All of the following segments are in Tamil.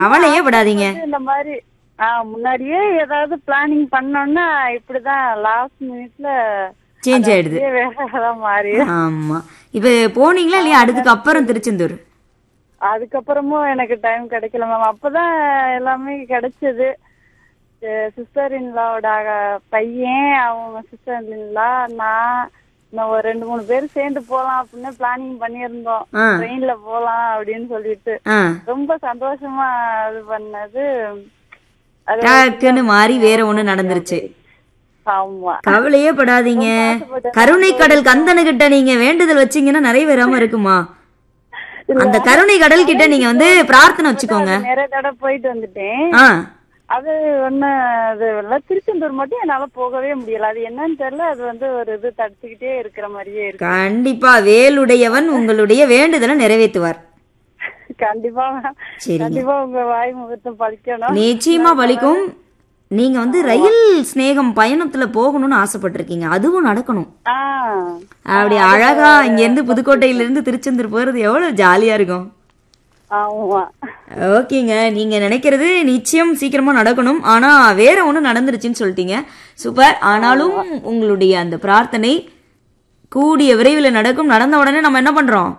கவலையே படாதீங்க இந்த மாதிரி ஆ முன்னாடியே ஏதாவது பிளானிங் பண்ணோம்னா இப்படிதான் லாஸ்ட் மினிட்ல சேஞ்ச் ஆயிடுது வேற மாறி ஆமா இப்ப போனீங்களா இல்லையா அடுத்துக்கு அப்புறம் திருச்செந்தூர் அதுக்கப்புறமும் எனக்கு டைம் கிடைக்கல மேம் அப்பதான் எல்லாமே கிடைச்சது சிஸ்டர் இன்லாவோட பையன் அவங்க சிஸ்டர் இன்லா நான் இன்னும் ஒரு ரெண்டு மூணு பேர் சேர்ந்து போலாம் அப்படின்னு பிளானிங் பண்ணியிருந்தோம் ஆ. ட்ரெயின்ல போலாம் அப்படின்னு சொல்லிட்டு ஆ ரொம்ப சந்தோஷமா இது பண்ணது அது டக்குன்னு மாறி வேற ஒண்ணு நடந்துருச்சு ஆமா கவலையே படாதீங்க கருணை கடல் கந்தனுகிட்ட நீங்க வேண்டுதல் வச்சீங்கன்னா நிறைவேறாம இருக்குமா அந்த கருணை கடல் கிட்ட நீங்க வந்து பிரார்த்தனை வச்சுக்கோங்க நிறைய தடவை போயிட்டு வந்துட்டேன் ஆ அது ஒண்ணு அது எல்லாம் திருச்செந்தூர் மட்டும் என்னால போகவே முடியல அது என்னன்னு தெரியல அது வந்து ஒரு இது தடுத்துக்கிட்டே இருக்கிற மாதிரியே இருக்கு கண்டிப்பா வேலுடையவன் உங்களுடைய வேண்டுதலை நிறைவேற்றுவார் கண்டிப்பா சரிங்க கண்டிப்பா உங்க வாய் முகத்தை பழிக்கணும் நிச்சயமா பலிக்கும் நீங்க வந்து ரயில் சிநேகம் பயணத்துல போகணும்னு ஆசைப்பட்டிருக்கீங்க அதுவும் நடக்கணும் ஆஹ் அப்படி அழகா இங்க இருந்து புதுக்கோட்டையில இருந்து திருச்செந்தூர் போறது எவ்வளவு ஜாலியா இருக்கும் ஆமா ஓகேங்க நீங்க நினைக்கிறது நிச்சயம் சீக்கிரமா நடக்கணும் ஆனா வேற ஒண்ணு நடந்துருச்சுன்னு சொல்லிட்டீங்க சூப்பர் ஆனாலும் உங்களுடைய அந்த பிரார்த்தனை கூடிய விரைவில் நடக்கும் நடந்த உடனே நம்ம என்ன பண்றோம்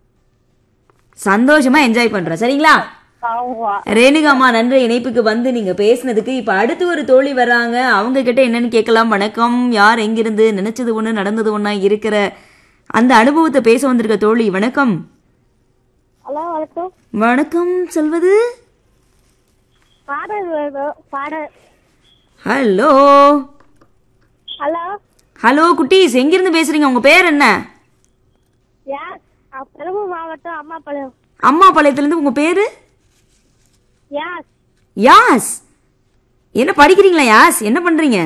சந்தோஷமா என்ஜாய் பண்றோம் சரிங்களா ஆமா ரேணுகாமா நன்றி இணைப்புக்கு வந்து நீங்க பேசினதுக்கு இப்ப அடுத்து ஒரு தோழி வர்றாங்க அவங்க கிட்ட என்னன்னு கேட்கலாம் வணக்கம் யார் எங்கிருந்து நினைச்சது ஒண்ணு நடந்தது ஒண்ணா இருக்கிற அந்த அனுபவத்தை பேச வந்திருக்க தோழி வணக்கம் ஹலோ வணக்கம் வணக்கம் சொல்வது பாடல் வேணும் பாடல் ஹலோ ஹலோ ஹலோ குட்டீஸ் எங்கிருந்து பேசுறீங்க உங்க பேர் என்ன யார் பெரம்பூர் மாவட்டம் அம்மாபாளையம் அம்மா பாளையத்துல உங்க பேரு யார் யாஸ் என்ன படிக்கிறீங்களா யாஸ் என்ன பண்றீங்க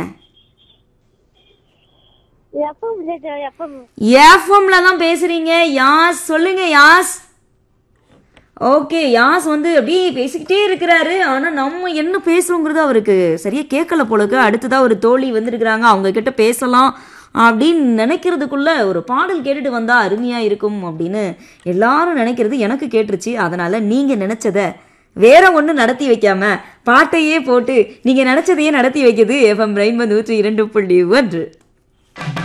எப்போ எப்போ எஃப்எம்ல தான் பேசுறீங்க யாஸ் சொல்லுங்க யாஸ் ஓகே யாஸ் வந்து அப்படியே பேசிக்கிட்டே இருக்கிறாரு ஆனா நம்ம என்ன பேசுறோங்கிறது அவருக்கு சரியா கேட்கல போலக்கு அடுத்ததா ஒரு தோழி வந்திருக்கிறாங்க அவங்க கிட்ட பேசலாம் அப்படின்னு நினைக்கிறதுக்குள்ள ஒரு பாடல் கேட்டுட்டு வந்தா அருமையா இருக்கும் அப்படின்னு எல்லாரும் நினைக்கிறது எனக்கு கேட்டுருச்சு அதனால நீங்க நினைச்சத வேற ஒண்ணு நடத்தி வைக்காம பாட்டையே போட்டு நீங்க நினைச்சதையே நடத்தி வைக்குது எஃப்எம் ரெயின்போ நூற்றி இரண்டு புள்ளி ஒன்று